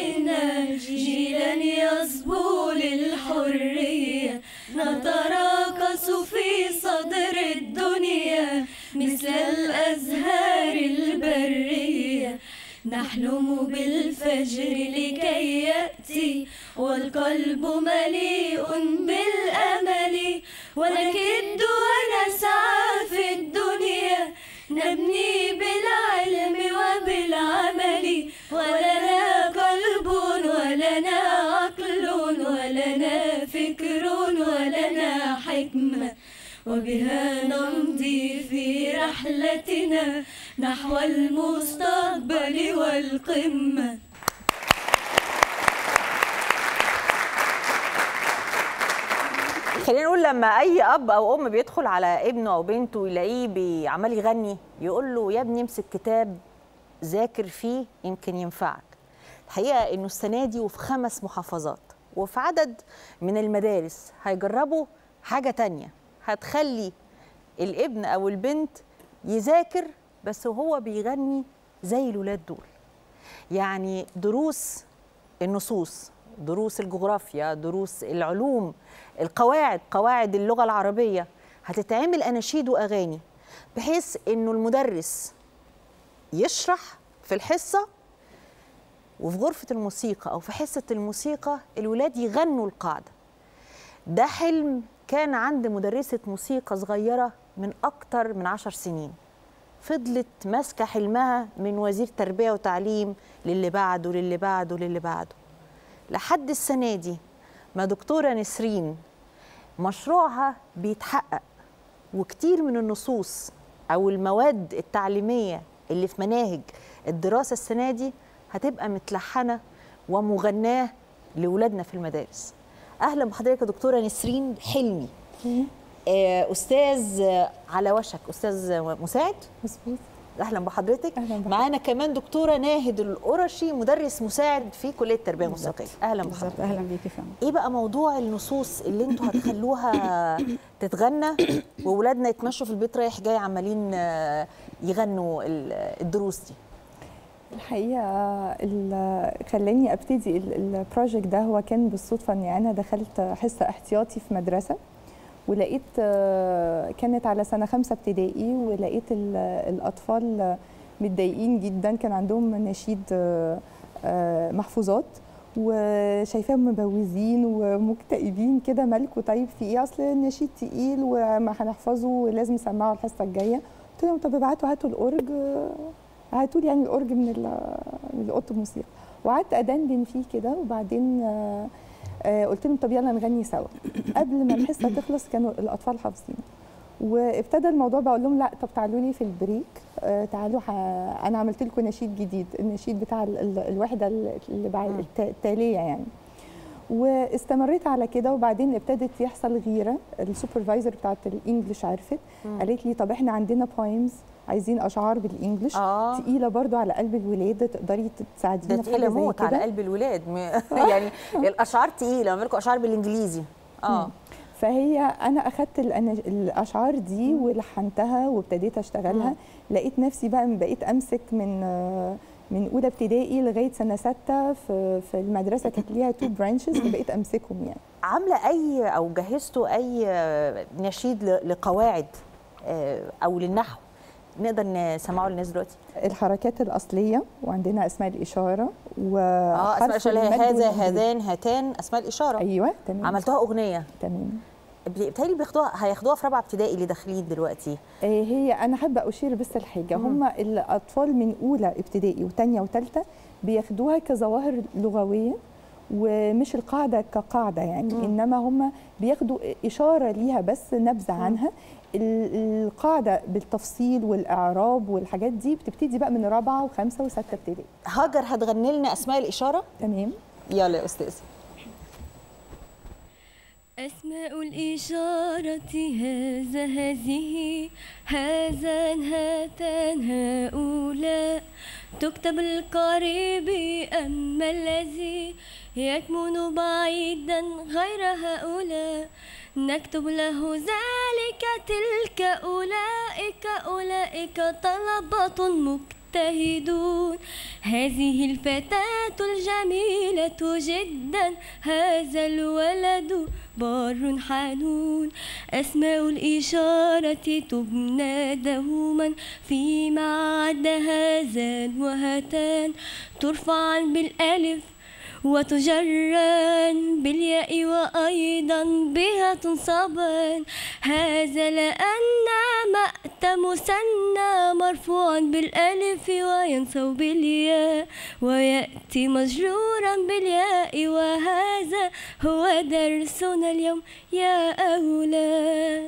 إنا جيلا يصبو للحرية نتراقص في صدر الدنيا مثل الأزهار البرية نحلم بالفجر لكي يأتي والقلب مليء بالأمل ونكد ونسعى في الدنيا نبني بالعلم وبالعمل ولنا قلب ولنا عقل ولنا فكر ولنا حكمة وبها نمضي في رحلتنا نحو المستقبل والقمة خلينا نقول لما اي اب او ام بيدخل على ابنه او بنته يلاقيه بي- عمال يغني يقول له يا ابني امسك كتاب ذاكر فيه يمكن ينفعك الحقيقه انه السنه دي وفي خمس محافظات وفي عدد من المدارس هيجربوا حاجه تانية هتخلي الابن او البنت يذاكر بس وهو بيغني زي الولاد دول يعني دروس النصوص دروس الجغرافيا دروس العلوم القواعد قواعد اللغة العربية هتتعمل أناشيد وأغاني بحيث إنه المدرس يشرح في الحصة وفي غرفة الموسيقى أو في حصة الموسيقى الولاد يغنوا القاعدة ده حلم كان عند مدرسة موسيقى صغيرة من أكتر من عشر سنين فضلت ماسكة حلمها من وزير تربية وتعليم للي بعده للي بعده للي بعده لحد السنة دي ما دكتورة نسرين مشروعها بيتحقق وكتير من النصوص أو المواد التعليمية اللي في مناهج الدراسة السنة دي هتبقى متلحنة ومغناة لولادنا في المدارس أهلا بحضرتك يا دكتورة نسرين حلمي آه، أستاذ آه، على وشك أستاذ مساعد مظبوط اهلا بحضرتك أهلاً بحضرتك. معانا كمان دكتوره ناهد القرشي مدرس مساعد في كليه التربيه الموسيقيه اهلا بالظبط بحضرتك اهلا بيكي فندم ايه بقى موضوع النصوص اللي انتوا هتخلوها تتغنى واولادنا يتمشوا في البيت رايح جاي عمالين آه، يغنوا ال- الدروس دي الحقيقه ال- خلاني ابتدي ال- البروجكت ده هو كان بالصدفه اني انا دخلت حصه احتياطي في مدرسه ولقيت آه، كانت على سنه خمسه ابتدائي ولقيت ال- الاطفال متضايقين جدا كان عندهم نشيد آه، آه، محفوظات وشايفاهم مبوزين ومكتئبين كده مالكوا طيب في ايه اصل النشيد تقيل وما هنحفظه ولازم نسمعه الحصه الجايه قلت لهم طب ابعتوا هاتوا الاورج آه، هاتوا لي يعني الاورج من ال- من اوضه الموسيقى وقعدت ادندن فيه كده وبعدين آه، آه، قلت لهم طب يلا نغني سوا قبل ما الحصه تخلص كانوا الاطفال حافظين وابتدى الموضوع بقول لهم لا طب تعالوا لي في البريك آه، تعالوا ح... انا عملت لكم نشيد جديد النشيد بتاع ال... ال... الوحده اللي بعد مم. الت- التاليه يعني واستمريت على كده وبعدين ابتدت يحصل غيره السوبرفايزر بتاعت الانجليش عرفت مم. قالت لي طب احنا عندنا بويمز عايزين اشعار بالانجليش اه تقيله برضو على قلب الولاد تقدري تساعدينا ده في حاجه تقيله زي موت على كده قلب الولاد م- يعني الاشعار تقيله عملكم اشعار بالانجليزي اه مم. فهي انا اخدت الأنا- الاشعار دي ولحنتها وابتديت اشتغلها مم. لقيت نفسي بقى بقيت امسك من آه، من اولى ابتدائي لغايه سنه سته في في المدرسه كانت ليها تو برانشز وبقيت امسكهم يعني عامله اي او جهزتوا اي آه، نشيد ل- لقواعد آه، او للنحو نقدر نسمعه للناس دلوقتي الحركات الاصليه وعندنا اسماء الاشاره و اه اسماء الاشاره اللي هي هذا هذان هاتان اسماء الاشاره ايوه تمام عملتوها اغنيه تمام بتهيألي بياخدوها هياخدوها في رابعه ابتدائي اللي داخلين دلوقتي آه، هي انا حابه اشير بس الحاجه مم. هم الاطفال من اولى ابتدائي وثانيه وثالثه بياخدوها كظواهر لغويه ومش القاعده كقاعده يعني مم. انما هم بياخدوا اشاره ليها بس نبذه مم. عنها ال- القاعده بالتفصيل والاعراب والحاجات دي بتبتدي بقى من رابعه وخمسه وسته ابتدائي هاجر هتغني لنا اسماء الاشاره تمام يلا يا استاذ أسماء الإشارة هذا هذه هذا هاتان هؤلاء تكتب القريب أما الذي يكمن بعيدا غير هؤلاء نكتب له ذلك تلك أولئك أولئك طلبة مجتهدون هذه الفتاة الجميلة جدا هذا الولد بار حنون أسماء الإشارة تبنى دوما فيما عدا هذان وهاتان ترفعا بالألف وتجران بالياء وأيضا بها تنصبان هذا لأن مأت مثنى مرفوعا بالألف وينصب بالياء ويأتي مجرورا بالياء وهذا هو درسنا اليوم يا أولاد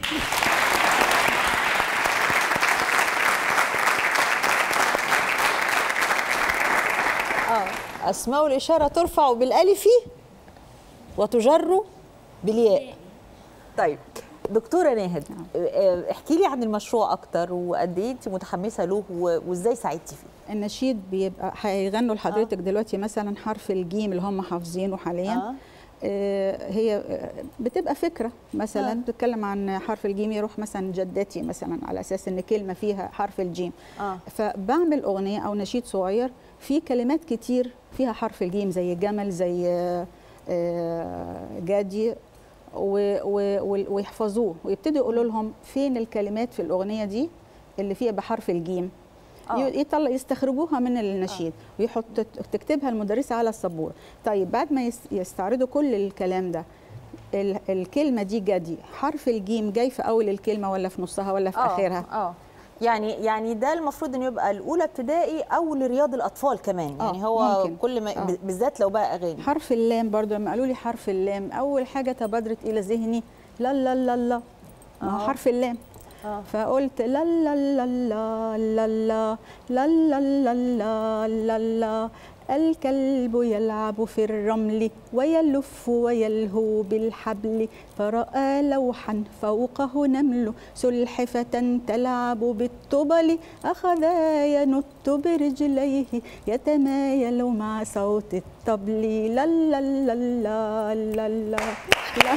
اه اسماء الاشاره ترفع بالالف وتجر بالياء طيب دكتوره ناهد آه، احكي لي عن المشروع اكتر وقد ايه انت متحمسه له و- وازاي ساعدتي فيه النشيد بيبقى هيغنوا لحضرتك دلوقتي مثلا حرف الجيم اللي هم حافظينه حاليا آه. آه، هي آه، بتبقى فكره مثلا آه. بتتكلم عن حرف الجيم يروح مثلا جدتي مثلا على اساس ان كلمه فيها حرف الجيم اه فبعمل اغنيه او نشيد صغير فيه كلمات كتير فيها حرف الجيم زي جمل زي آه، آه، جدي و- و- وال- ويحفظوه ويبتدوا يقولوا لهم فين الكلمات في الاغنيه دي اللي فيها بحرف الجيم آه. ي- يطلع يستخرجوها من النشيد ويحط تكتبها المدرسه على السبوره طيب بعد ما يس- يستعرضوا كل الكلام ده ال- الكلمه دي جدي حرف الجيم جاي في اول الكلمه ولا في نصها ولا في اخرها اه يعني يعني ده المفروض انه يبقى الاولى ابتدائي او لرياض الاطفال كمان آه، يعني هو ممكن. كل ما آه. بالذات لو بقى اغاني حرف اللام برضو لما قالوا لي حرف اللام اول حاجه تبادرت الى ذهني لا لا لا لا ما هو آه. حرف اللام آه. فقلت لا لا لا لا لا لا لا لا لا لا لا لا الكلب يلعب في الرمل ويلف ويلهو بالحبل فرأى لوحا فوقه نمل سلحفة تلعب بالطبل أخذا ينط برجليه يتمايل مع صوت الطبل لا لا لا لا لا لا لا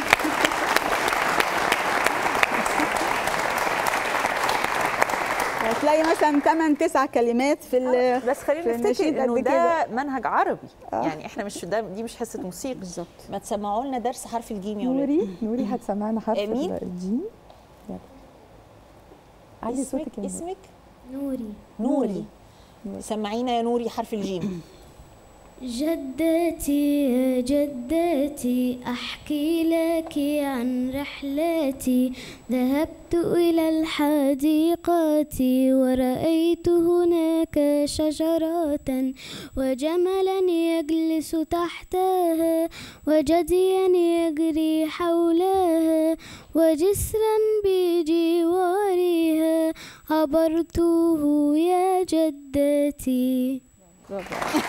هتلاقي مثلا 8 9 كلمات في ال- بس خلينا في نفتكر النشيد انه قد ده منهج عربي آه. يعني احنا مش ده دي مش حصه موسيقى بالظبط ما تسمعوا لنا درس حرف الجيم يا ولاد نوري نوري هتسمعنا حرف مين؟ الجيم يلا علي اسمك صوتك يا نوري. اسمك نوري نوري نوري. سمعينا يا نوري حرف الجيم جدتي يا جدتي أحكي لك عن رحلتي ذهبت إلى الحديقة ورأيت هناك شجرة وجملا يجلس تحتها وجديا يجري حولها وجسرا بجوارها عبرته يا جدتي برافو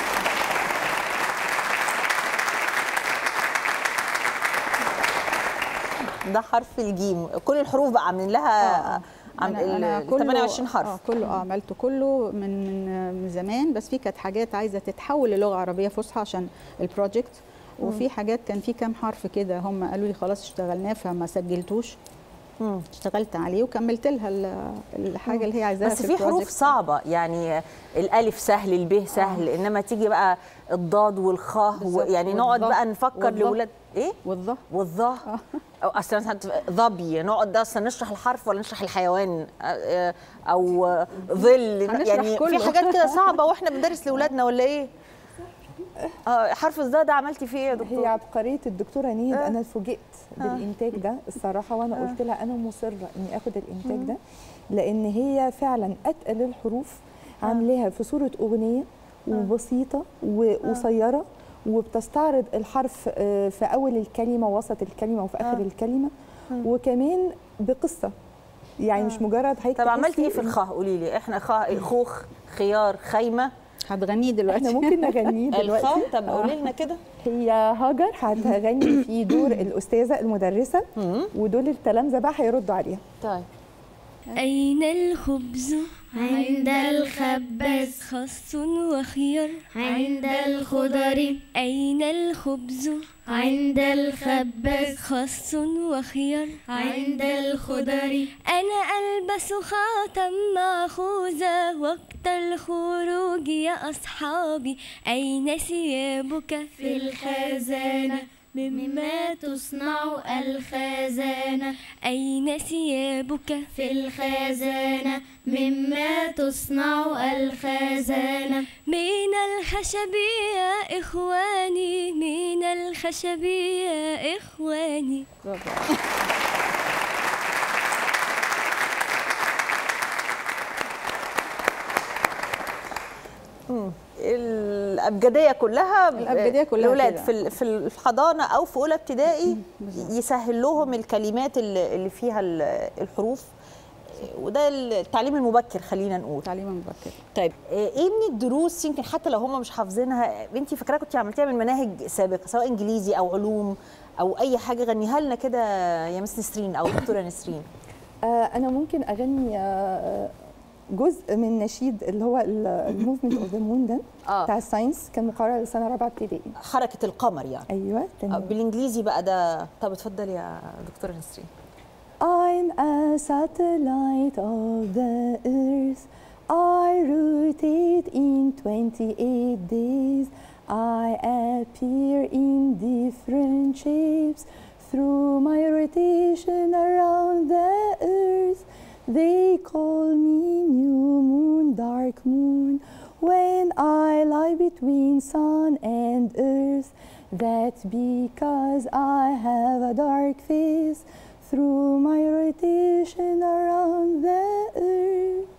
ده حرف الجيم كل الحروف بقى عاملين لها عم أنا- أنا ال كله- 28 حرف اه كله اه عملته كله من من من زمان بس في كانت حاجات عايزه تتحول للغه عربيه فصحى عشان البروجكت وفي حاجات كان في كام حرف كده هم قالوا لي خلاص اشتغلناه فما سجلتوش مم. اشتغلت عليه وكملت لها ال- الحاجه اللي هي عايزاها بس في في حروف البروجكت. صعبة يعني الألف سهل الب سهل إنما تيجي بقى الضاد والخاء بالظبط، يعني نقعد والظه- بقى نفكر والظه. لولاد إيه؟ والظه والظه أو أصلا مثلا ظبي نقعد ده أصلا نشرح الحرف ولا نشرح الحيوان آه، أو ظل هنشرح يعني كله. في حاجات كده صعبة وإحنا بندرس لأولادنا ولا إيه؟ آه حرف الظا ده عملتي فيه إيه يا هي دكتور؟ عبقريه الدكتوره نيد آه. انا اتفوجئت بالانتاج ده الصراحه وانا قلت لها انا مصره اني اخد الانتاج ده لان هي فعلا اتقل الحروف عاملاها في صوره اغنيه وبسيطه وقصيره وبتستعرض الحرف آه، في اول الكلمه ووسط الكلمه وفي اخر آه. الكلمه وكمان بقصه يعني مش مجرد هيك طب عملتي إيه في تحسي إن الخاء قولي لي إحنا خاء خوخ خيار خيمة هتغنيه دلوقتي احنا ممكن نغنيه دلوقتي الخاء طب قولي لنا كده هي هاجر هتغني في دور الاستاذه المدرسه ودول التلامذه بقى هيردوا عليها طيب أين الخبز عند الخباز خس وخيار عند الخضر أين الخبز عند الخباز خس وخيار عند الخضر أنا ألبس خاتم مأخوذة وقت الخروج يا أصحابي أين ثيابك في الخزانة مما تصنع الخزانة أين ثيابك في الخزانة مما تصنع الخزانة من الخشب يا إخواني من الخشب يا إخواني الابجديه كلها الأبجدية كلها الاولاد كده. في ال- في الحضانه او في اولى ابتدائي يسهل لهم الكلمات اللي اللي فيها ال- الحروف وده التعليم المبكر خلينا نقول تعليم مبكر طيب ايه من الدروس يمكن حتى لو هم مش حافظينها انت فاكراها كنت عملتيها من مناهج سابقه سواء انجليزي او علوم او اي حاجه غنيها لنا كده يا مس نسرين او دكتوره نسرين آه، انا ممكن اغني آه، جزء من نشيد اللي هو الموفمنت اوف ذا مون ده آه. بتاع الساينس كان مقرر لسنه رابعه ابتدائي حركه القمر يعني ايوه آه، تمام بالانجليزي بقى ده طب اتفضلي يا دكتوره نسرين I'm a satellite of the earth. I rotate in 28 days. I appear in different shapes through my rotation around the earth. They call me new moon, dark moon. When I lie between sun and earth, that's because I have a dark face through my rotation around the earth.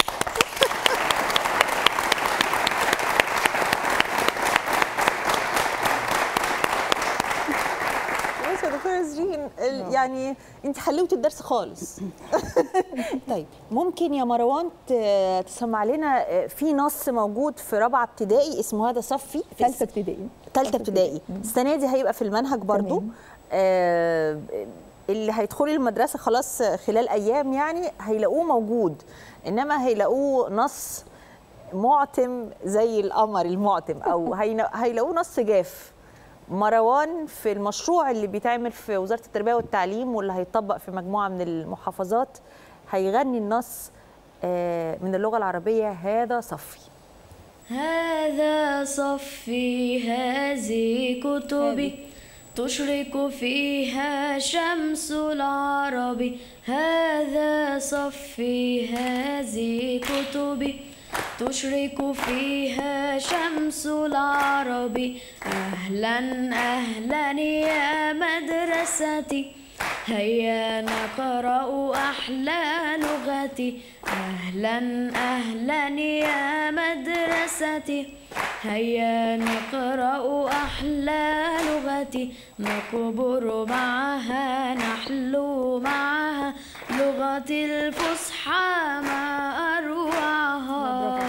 بصي يا دكتوره نسرين ال- يعني انت حلوتي الدرس خالص طيب ممكن يا مروان ت- تسمع لنا آه، في نص موجود في رابعه ابتدائي اسمه هذا صفي في ثالثة ابتدائي ثالثه ابتدائي السنه دي هيبقى في المنهج برضو تمام. آه اللي هيدخلوا المدرسه خلاص خلال ايام يعني هيلاقوه موجود انما هيلاقوه نص معتم زي القمر المعتم او هينا- هيلاقوه نص جاف مروان في المشروع اللي بيتعمل في وزاره التربيه والتعليم واللي هيطبق في مجموعه من المحافظات هيغني النص آه، من اللغه العربيه هذا صفي هذا صفي هذه كتبي تشرق فيها شمس العرب هذا صفي هذه كتبي تشرق فيها شمس العرب أهلا أهلا يا مدرستي هيا نقرأ أحلى لغتي أهلا أهلا يا مدرستي هيا نقرأ أحلى لغتي نكبر معها نحلو معها لغتي الفصحى ما أروعها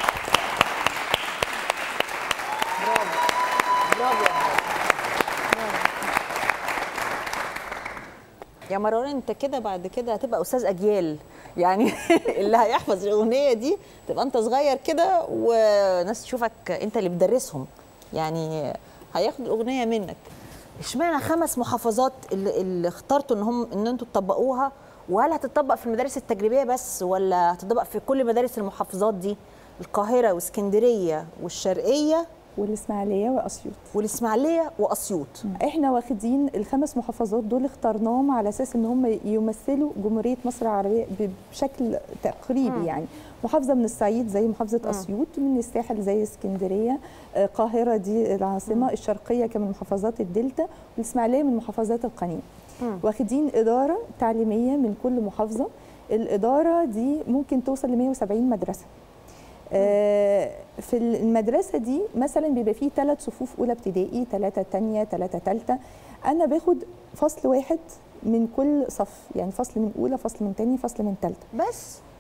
يا مروان انت كده بعد كده هتبقى استاذ اجيال يعني اللي هيحفظ الاغنيه دي تبقى انت صغير كده وناس تشوفك انت اللي بتدرسهم يعني هياخد الاغنيه منك اشمعنى خمس محافظات اللي, اللي اخترتوا ان هم ان انتوا تطبقوها وهل هتطبق في المدارس التجريبيه بس ولا هتطبق في كل مدارس المحافظات دي القاهره واسكندريه والشرقيه والاسماعيليه واسيوط والاسماعيليه واسيوط احنا واخدين الخمس محافظات دول اخترناهم على اساس ان هم يمثلوا جمهوريه مصر العربيه بشكل تقريبي يعني محافظه من الصعيد زي محافظه اسيوط من الساحل زي اسكندريه آه، القاهره دي العاصمه الشرقيه كمان محافظات الدلتا والاسماعيليه من محافظات القناه واخدين اداره تعليميه من كل محافظه الاداره دي ممكن توصل ل 170 مدرسه آه، في المدرسه دي مثلا بيبقى فيه ثلاث صفوف اولى ابتدائي ثلاثه تانية ثلاثه ثالثه انا باخد فصل واحد من كل صف يعني فصل من اولى فصل من تاني فصل من ثالثه بس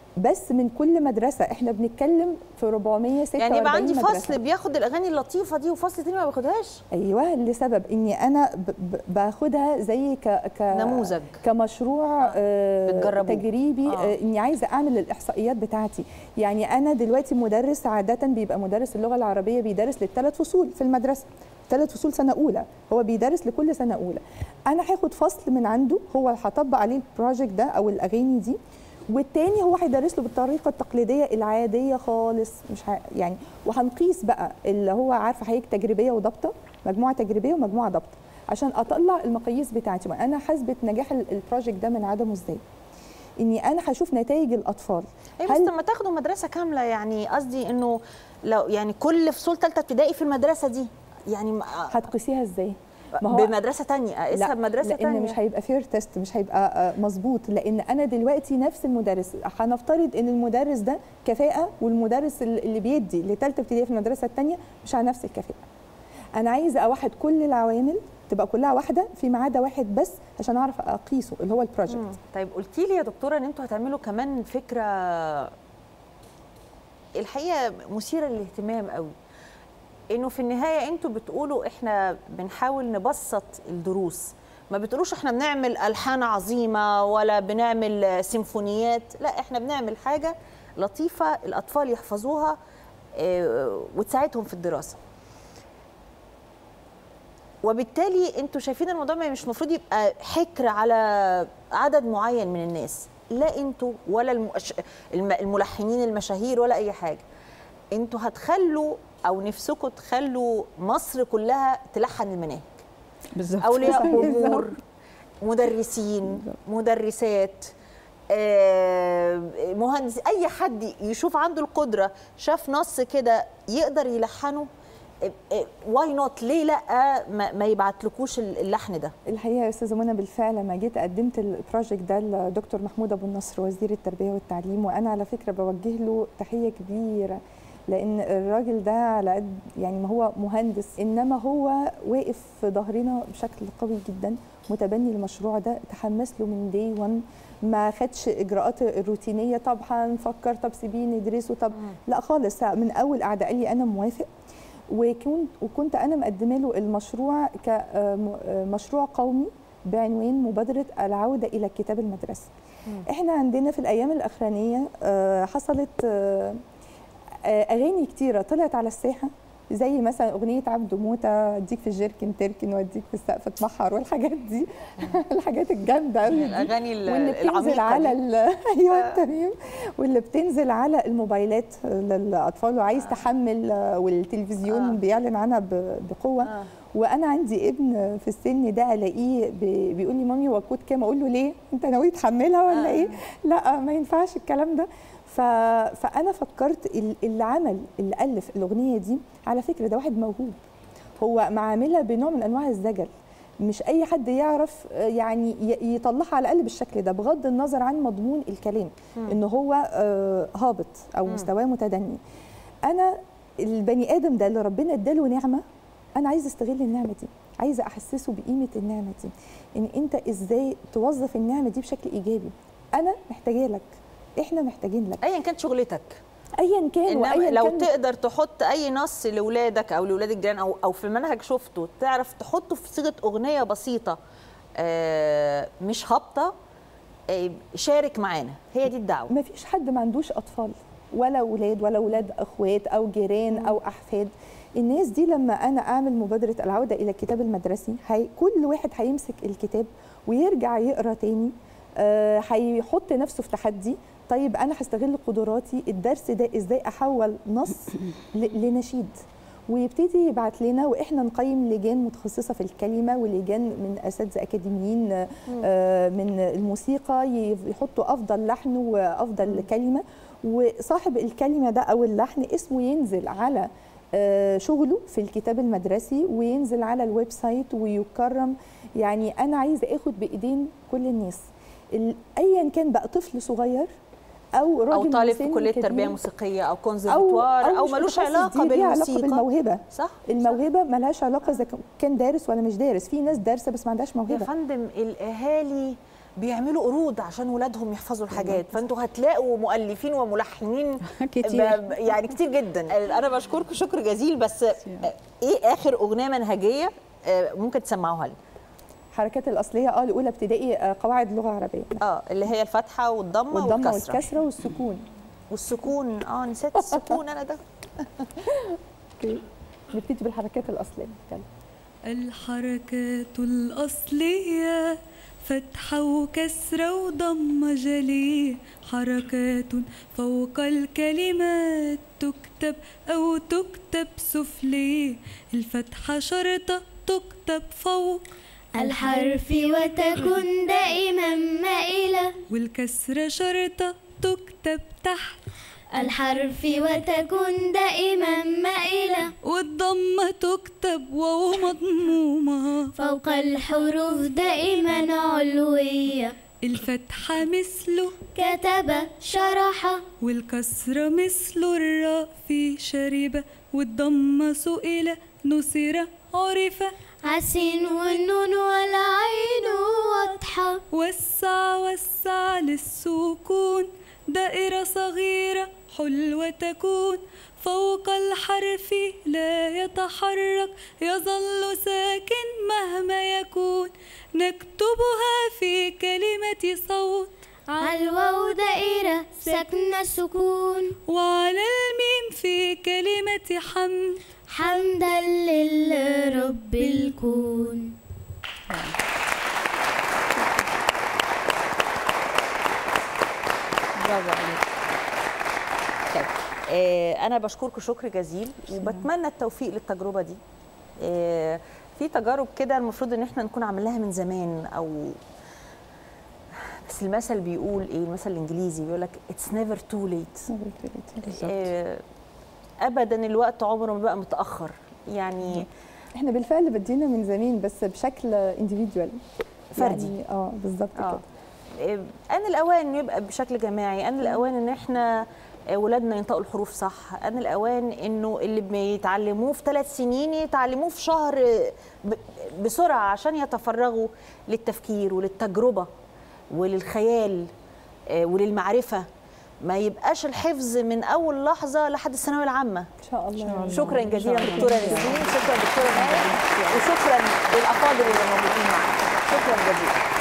بس من كل مدرسه احنا بنتكلم في 446 يعني يبقى عندي مدرسة. فصل بياخد الاغاني اللطيفه دي وفصل تاني ما بياخدهاش ايوه لسبب اني انا ب- ب- باخدها زي ك, ك نموذج. كمشروع آه بتجربوه. تجريبي آه. آه. اني عايزه اعمل الاحصائيات بتاعتي يعني انا دلوقتي مدرس عاده بيبقى مدرس اللغه العربيه بيدرس للثلاث فصول في المدرسه ثلاث فصول سنه اولى هو بيدرس لكل سنه اولى انا هاخد فصل من عنده هو هطبق عليه البروجكت ده او الاغاني دي والتاني هو هيدرس له بالطريقه التقليديه العاديه خالص مش ه... يعني وهنقيس بقى اللي هو عارفه حضرتك تجريبيه وضابطه مجموعه تجريبيه ومجموعه ضابطه عشان اطلع المقاييس بتاعتي ما انا حاسبه نجاح ال- البروجكت ده من عدمه ازاي اني انا هشوف نتائج الاطفال اي بس لما تاخدوا مدرسه كامله يعني قصدي انه لو يعني كل فصول ثالثه ابتدائي في المدرسه دي يعني ما- هتقيسيها ازاي ما هو بمدرسه تانية اقيسها بمدرسه لان تانية مش هيبقى فير تيست مش هيبقى آه، مظبوط لان انا دلوقتي نفس المدرس هنفترض ان المدرس ده كفاءه والمدرس اللي اللي بيدي لثالثه ابتدائي في المدرسه الثانيه مش على نفس الكفاءه انا عايزه اوحد كل العوامل تبقى كلها واحده فيما عدا واحد بس عشان اعرف اقيسه اللي هو البروجكت طيب قلتي لي يا دكتوره ان انتوا هتعملوا كمان فكره الحقيقه مثيره للاهتمام قوي انه في النهايه انتوا بتقولوا احنا بنحاول نبسط الدروس ما بتقولوش احنا بنعمل الحان عظيمه ولا بنعمل سيمفونيات لا احنا بنعمل حاجه لطيفه الاطفال يحفظوها آه، وتساعدهم في الدراسه وبالتالي انتوا شايفين الموضوع ما مش المفروض يبقى حكر على عدد معين من الناس لا انتوا ولا المؤش... الم- الملحنين المشاهير ولا اي حاجه انتوا هتخلوا او نفسكم تخلوا مصر كلها تلحن المناهج بالظبط اولياء بالظبط. امور مدرسين مدرسات آه، مهندس اي حد يشوف عنده القدره شاف نص كده يقدر يلحنه واي نوت ليه لا ما, ما يبعتلكوش اللحن ده الحقيقه يا استاذه منى بالفعل لما جيت قدمت البروجكت ده لدكتور محمود ابو النصر وزير التربيه والتعليم وانا على فكره بوجه له تحيه كبيره لان الراجل ده على قد يعني ما هو مهندس انما هو واقف في ظهرنا بشكل قوي جدا متبني المشروع ده تحمس له من دي 1 ما خدش اجراءات الروتينيه طب هنفكر طب سيبيه ندرسه طب لا خالص من اول قعده قال لي انا موافق وكنت وكنت انا مقدمه له المشروع كمشروع قومي بعنوان مبادره العوده الى الكتاب المدرسي. احنا عندنا في الايام الاخرانيه آه، حصلت آه، آه، اغاني كتيره طلعت على الساحه زي مثلا اغنيه عبده موته اديك في الجيركن تركن واديك في السقف اتمحر والحاجات دي الحاجات الجامده قوي دي. الاغاني ال- واللي بتنزل العميقه على دي. ال- ايوه تمام واللي بتنزل على الموبايلات للاطفال وعايز تحمل آه، والتلفزيون آه. بيعلن عنها ب- بقوه آه. وانا عندي ابن في السن ده الاقيه بي- بيقول لي مامي هو الكود كام اقول له ليه انت ناوي تحملها ولا آه. ايه لا ما ينفعش الكلام ده ف... فانا فكرت ال- اللي عمل اللي الف الاغنيه دي على فكره ده واحد موهوب هو معاملها بنوع من انواع الزجل مش اي حد يعرف آه، يعني ي- يطلعها على الاقل بالشكل ده بغض النظر عن مضمون الكلام ان هو آه، هابط او مستواه متدني انا البني ادم ده اللي ربنا اداله نعمه انا عايزه استغل النعمه دي عايزه احسسه بقيمه النعمه دي ان انت ازاي توظف النعمه دي بشكل ايجابي انا محتاجه لك احنا محتاجين لك ايا كانت شغلتك ايا كان انما وايا لو كان تقدر تحط اي نص لاولادك او لاولاد الجيران او او في منهج شفته تعرف تحطه في صيغه اغنيه بسيطه آه، مش هابطه آه، شارك معانا هي دي الدعوه ما فيش حد ما عندوش اطفال ولا اولاد ولا اولاد اخوات او جيران او احفاد الناس دي لما انا اعمل مبادره العوده الى الكتاب المدرسي هي كل واحد هيمسك الكتاب ويرجع يقرا تاني آه، هيحط نفسه في تحدي طيب انا هستغل قدراتي الدرس ده ازاي احول نص ل- لنشيد ويبتدي يبعت لنا واحنا نقيم لجان متخصصه في الكلمه ولجان من اساتذه اكاديميين آه، من الموسيقى ي- يحطوا افضل لحن وافضل كلمه وصاحب الكلمه ده او اللحن اسمه ينزل على آه، شغله في الكتاب المدرسي وينزل على الويب سايت ويكرم يعني انا عايزه اخد بايدين كل الناس ال- ايا كان بقى طفل صغير او راجل او طالب في مسن كليه كبير، تربيه موسيقيه او او كونسرفتوار او, مش ملوش متخصص، علاقه دي ليها علاقه بالموسيقى بالموهبه صح الموهبه ملهاش علاقه اذا كان دارس ولا مش دارس في ناس دارسه بس ما عندهاش يا موهبه فندم الاهالي بيعملوا قروض عشان ولادهم يحفظوا الحاجات فانتوا هتلاقوا مؤلفين وملحنين كتير. ب- يعني كتير جدا انا بشكركم شكر جزيل بس ايه اخر اغنيه منهجيه آه، ممكن تسمعوها لي الحركات الاصليه اه الاولى ابتدائي آه، قواعد لغه عربيه اه اللي هي الفتحه والضمه والضمه والكسره والكسره والسكون والسكون اه نسيت السكون انا ده اوكي نبتدي بالحركات الاصليه يلا الحركات الأصلية فتحة وكسرة وضمة جلية حركات فوق الكلمات تكتب أو تكتب سفلية الفتحة شرطة تكتب فوق الحرف وتكن دائما مائلة والكسرة شرطة تكتب تحت الحرف وتكن دائما مائلة والضمة تكتب واو مضمومة فوق الحروف دائما علوية الفتحة مثله كتب شرح والكسرة مثل الراء في شربة والضمة سئلة نصرة عرفة عسين والنون والعين واضحة وسع وسع للسكون دائرة صغيرة حلوة تكون فوق الحرف لا يتحرك يظل ساكن مهما يكون نكتبها في كلمة صوت على الواو دائرة سكن سكون وعلى الميم في كلمة حمد حمدا لله رب الكون برافو عليك طيب آه انا بشكركم شكر جزيل وبتمنى التوفيق للتجربه دي آه في تجارب كده المفروض ان احنا نكون عاملينها من زمان او بس المثل بيقول ايه المثل الانجليزي بيقول لك اتس نيفر تو ليت ابدا الوقت عمره ما بقى متاخر يعني احنا بالفعل بدينا من زمان بس بشكل انديفيدوال فردي. يعني اه بالظبط اه كده إيه، ان الاوان إنه يبقى بشكل جماعي ان الاوان ان احنا آه، ولادنا ينطقوا الحروف صح ان الاوان انه اللي بيتعلموه في ثلاث سنين يتعلموه في شهر آه، ب- بسرعه عشان يتفرغوا للتفكير وللتجربه وللخيال آه، وللمعرفه ما يبقاش الحفظ من اول لحظه لحد الثانويه العامه ان شاء الله شكرا جزيلا دكتوره نسرين شكرا دكتوره ماهر وشكرا للافاضل اللي موجودين معانا شكرا جزيلا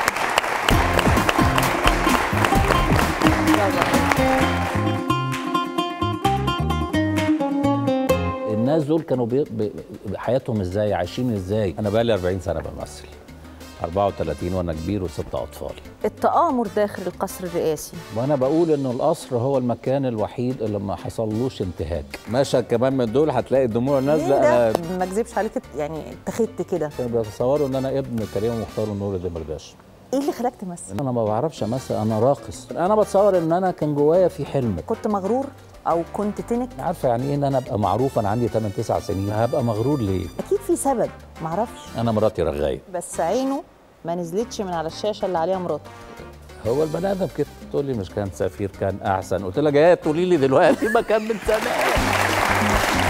الناس دول كانوا بي... بي... حياتهم ازاي عايشين ازاي انا بقالي 40 سنه بمثل 34 وانا كبير وست اطفال التآمر داخل القصر الرئاسي وانا بقول انه القصر هو المكان الوحيد اللي ما حصلوش انتهاك مشهد كمان من دول هتلاقي الدموع ليه نازله ده؟ أنا- ما اكذبش عليك يعني اتخذت كده كانوا بيتصوروا ان انا ابن كريم مختار النور دمرداش ايه اللي خلاك تمثل انا ما بعرفش امثل انا راقص انا بتصور ان انا كان جوايا في حلم كنت مغرور او كنت تنك عارفه يعني ايه ان انا ابقى معروف انا عندي 8 9 سنين هبقى مغرور ليه اكيد في سبب معرفش انا مراتي رغايه بس عينه ما نزلتش من على الشاشه اللي عليها مراته هو البني ادم كده تقول لي مش كان سفير كان احسن قلت لها جايه تقولي لي دلوقتي ما كان من زمان